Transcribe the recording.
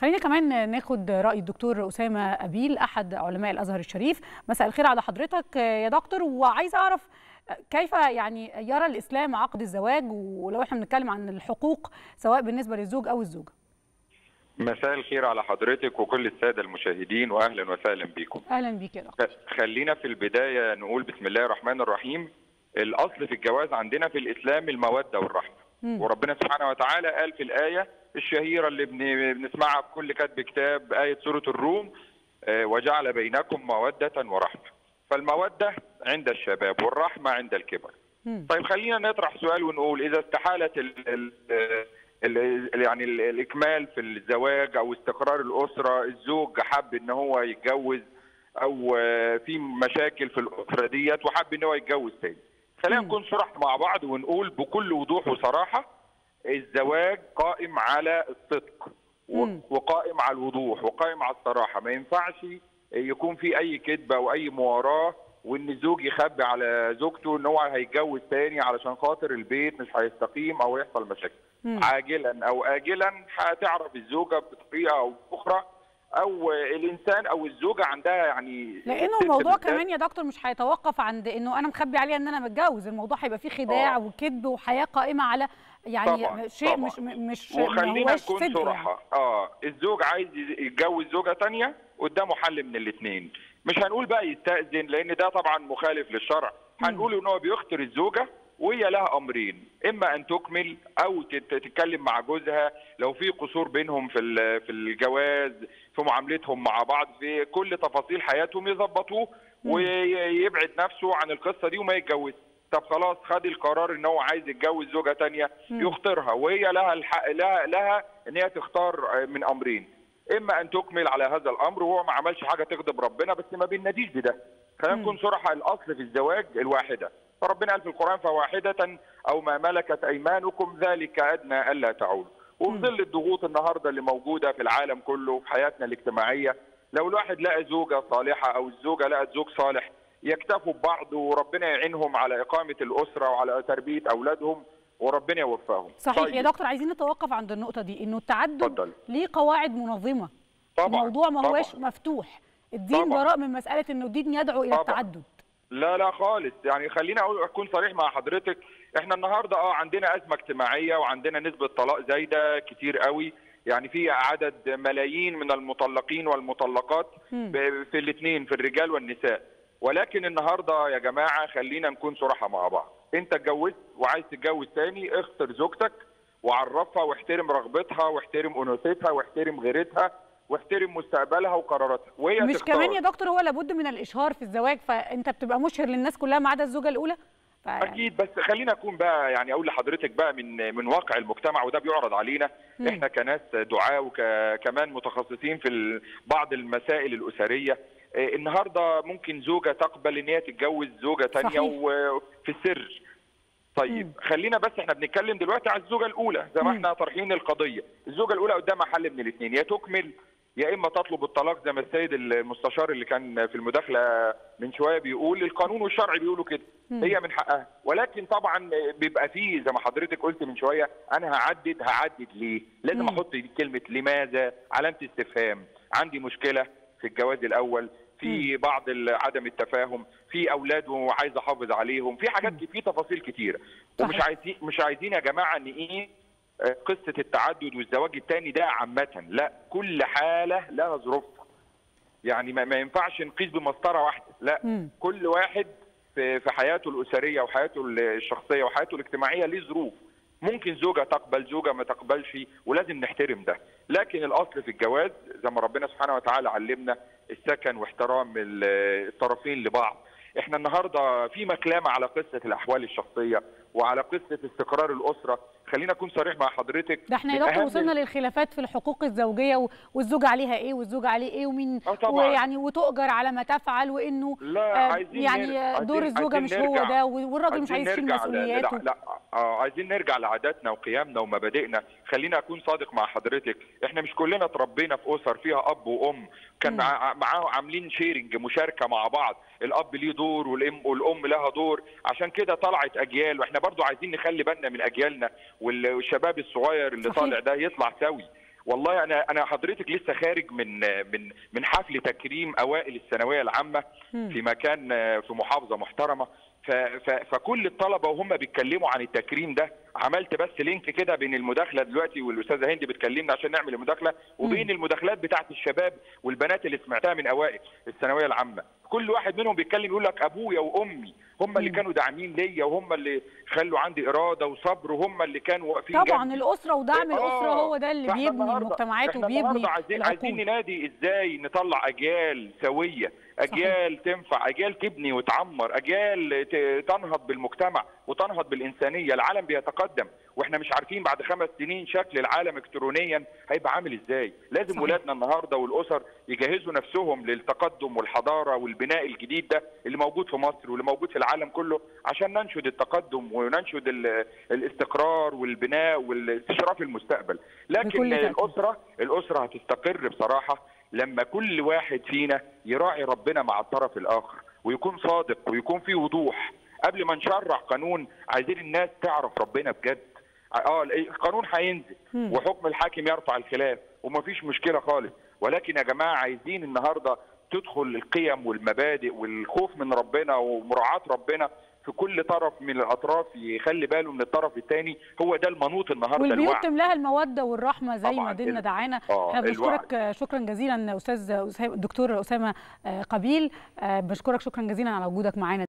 خلينا كمان ناخد راي الدكتور اسامه ابيل احد علماء الازهر الشريف مساء الخير على حضرتك يا دكتور وعايزه اعرف كيف يعني يرى الاسلام عقد الزواج ولو احنا بنتكلم عن الحقوق سواء بالنسبه للزوج او الزوجه مساء الخير على حضرتك وكل الساده المشاهدين واهلا وسهلا بكم اهلا بيك يا دكتور خلينا في البدايه نقول بسم الله الرحمن الرحيم الاصل في الجواز عندنا في الاسلام الموده والرحمه مم. وربنا سبحانه وتعالى قال في الايه الشهيره اللي بن- بنسمعها في كل كتب كتاب ايه سوره الروم آه، وجعل بينكم موده ورحمه فالموده عند الشباب والرحمه عند الكبر مم. طيب خلينا نطرح سؤال ونقول اذا استحالت ال ال ال يعني ال الاكمال في الزواج او استقرار الاسره الزوج حب ان هو يتجوز او آه، في مشاكل في الاسره ديت وحب ان هو يتجوز تاني خلينا مم. نكون صراحة مع بعض ونقول بكل وضوح وصراحه الزواج قائم على الصدق و- مم. وقائم على الوضوح وقائم على الصراحه ما ينفعش يكون في اي كذبه او اي مواراه وان الزوج يخبي على زوجته ان هو هيتجوز تاني علشان خاطر البيت مش هيستقيم او يحصل مشاكل مم. عاجلا او اجلا هتعرف الزوجه بطريقه او باخرى او الانسان او الزوجه عندها يعني لانه ست الموضوع بالذات كمان يا دكتور مش هيتوقف عند انه انا مخبي عليها ان انا متجوز الموضوع هيبقى فيه خداع آه. وكذب وحياه قائمه على يعني طبعاً، شيء طبعاً. مش مش ما وخلينا هوش نكون صدق يعني. صراحه اه الزوج عايز يتجوز زوجه تانية قدامه حل من الاثنين مش هنقول بقى يستأذن لان ده طبعا مخالف للشرع هنقول ان هو بيختار الزوجه وهي لها امرين اما ان تكمل او تت- تتكلم مع جوزها لو في قصور بينهم في ال- في الجواز في معاملتهم مع بعض في كل تفاصيل حياتهم يظبطوه ويبعد نفسه عن القصه دي وما يتجوز طب خلاص خد القرار ان هو عايز يتجوز زوجه تانية مم. يختارها وهي لها الحق لها, لها ان هي تختار من امرين اما ان تكمل على هذا الامر وهو ما عملش حاجه تغضب ربنا بس ما بيناديش بده خلينا مم. نكون صراحه الاصل في الزواج الواحده فربنا قال في القران فواحده او ما ملكت ايمانكم ذلك ادنى الا تعولوا وفي ظل الضغوط النهارده اللي موجوده في العالم كله في حياتنا الاجتماعيه لو الواحد لقى زوجه صالحه او الزوجه لقت زوج صالح يكتفوا ببعض وربنا يعينهم على اقامه الاسره وعلى تربيه اولادهم وربنا يوفقهم صحيح طيب. يا دكتور عايزين نتوقف عند النقطه دي انه التعدد اتفضل. ليه قواعد منظمه طبعا الموضوع ما طبعاً. هوش مفتوح الدين طبعاً. براء من مساله انه الدين يدعو الى طبعاً. التعدد لا لا خالص يعني خليني اقول اكون صريح مع حضرتك احنا النهارده اه عندنا ازمه اجتماعيه وعندنا نسبه طلاق زايده كتير قوي يعني في عدد ملايين من المطلقين والمطلقات مم. ب- في الاثنين في الرجال والنساء ولكن النهارده يا جماعه خلينا نكون صراحه مع بعض انت اتجوزت وعايز تتجوز تاني اختر زوجتك وعرفها واحترم رغبتها واحترم انوثتها واحترم غيرتها واحترم مستقبلها وقراراتها وهي مش تختار. كمان يا دكتور هو لابد من الاشهار في الزواج فانت بتبقى مشهر للناس كلها ما عدا الزوجه الاولى فيعني- اكيد بس خلينا اكون بقى يعني اقول لحضرتك بقى من من واقع المجتمع وده بيعرض علينا مم. احنا كناس دعاة وكمان متخصصين في ال- بعض المسائل الاسريه إيه، النهارده ممكن زوجه تقبل ان هي تتجوز زوجه تانية صحيح. وفي السر طيب مم. خلينا بس احنا بنتكلم دلوقتي على الزوجه الاولى زي ما مم. احنا طارحين القضيه الزوجه الاولى قدامها حل من الاثنين يا تكمل يا اما تطلب الطلاق زي ما السيد المستشار اللي كان في المداخله من شويه بيقول القانون والشرع بيقولوا كده مم. هي من حقها ولكن طبعا بيبقى فيه زي ما حضرتك قلت من شويه انا هعدد هعدد ليه لازم مم. احط كلمه لماذا علامه استفهام عندي مشكله في الجواز الاول في بعض ال- عدم التفاهم في اولاد وعايز احافظ عليهم في حاجات في تفاصيل كتيره ومش صحيح. عايزين مش عايزين يا جماعه ان ايه آه، قصه التعدد والزواج الثاني ده عامه لا كل حاله لها ظروفها يعني ما, ما ينفعش نقيس بمسطره واحده لا مم. كل واحد في في حياته الاسريه وحياته الشخصيه وحياته الاجتماعيه ليه ظروف ممكن زوجه تقبل زوجه ما تقبلش ولازم نحترم ده لكن الاصل في الجواز زي ما ربنا سبحانه وتعالى علمنا السكن واحترام ال- الطرفين لبعض احنا النهارده في مكلمه على قصه الاحوال الشخصيه وعلى قصه استقرار الاسره خلينا اكون صريح مع حضرتك ده احنا يا من دكتور أهم وصلنا للخلافات في الحقوق الزوجيه و- والزوجه عليها ايه والزوج عليه ايه ومين آه طبعاً. ويعني وتؤجر على ما تفعل وانه لا آه، عايزين يعني نر- آه، عايزين- دور الزوجه عايزين مش هو نرجع. ده والراجل مش عايز يشيل نرجع ل- مسؤولياته لا لا آه عايزين نرجع لعاداتنا وقيمنا ومبادئنا خلينا اكون صادق مع حضرتك احنا مش كلنا اتربينا في اسر فيها اب وام كان مم. مع- معاهم عاملين شيرنج مشاركه مع بعض الاب ليه دور والام والام لها دور عشان كده طلعت اجيال واحنا برضو عايزين نخلي بالنا من اجيالنا وال- والشباب الصغير اللي صحيح. طالع ده يطلع سوي والله انا انا حضرتك لسه خارج من من من حفل تكريم اوائل الثانويه العامه في مكان في محافظه محترمه فكل الطلبه وهم بيتكلموا عن التكريم ده عملت بس لينك كده بين المداخله دلوقتي والاستاذه هند بتكلمنا عشان نعمل المداخله وبين المداخلات بتاعه الشباب والبنات اللي سمعتها من اوائل الثانويه العامه كل واحد منهم بيتكلم يقول لك ابويا وامي هم اللي كانوا داعمين ليا وهم اللي خلوا عندي اراده وصبر وهم اللي كانوا واقفين طبعا جنبي. الاسره ودعم آه الاسره هو ده اللي بيبني المجتمعات وبيبني عايزين عايزين ننادي ازاي نطلع اجيال سويه اجيال صحيح. تنفع اجيال تبني وتعمر اجيال تنهض بالمجتمع وتنهض بالانسانيه العالم بيتقدم واحنا مش عارفين بعد خمس سنين شكل العالم الكترونيا هيبقى عامل ازاي لازم صحيح. ولادنا النهارده والاسر يجهزوا نفسهم للتقدم والحضاره والبناء الجديد ده اللي موجود في مصر واللي موجود في العالم كله عشان ننشد التقدم وننشد الاستقرار والبناء والاستشراف المستقبل لكن الاسره الاسره هتستقر بصراحه لما كل واحد فينا يراعي ربنا مع الطرف الاخر ويكون صادق ويكون فيه وضوح قبل ما نشرع قانون عايزين الناس تعرف ربنا بجد اه القانون هينزل وحكم الحاكم يرفع الخلاف ومفيش مشكله خالص ولكن يا جماعه عايزين النهارده تدخل القيم والمبادئ والخوف من ربنا ومراعاه ربنا في كل طرف من الاطراف يخلي باله من الطرف الثاني هو ده المنوط النهارده والبيوت تملاها الموده والرحمه زي ما ديننا دعانا احنا بنشكرك شكرا جزيلا استاذ الدكتور اسامه قبيل بشكرك شكرا جزيلا على وجودك معانا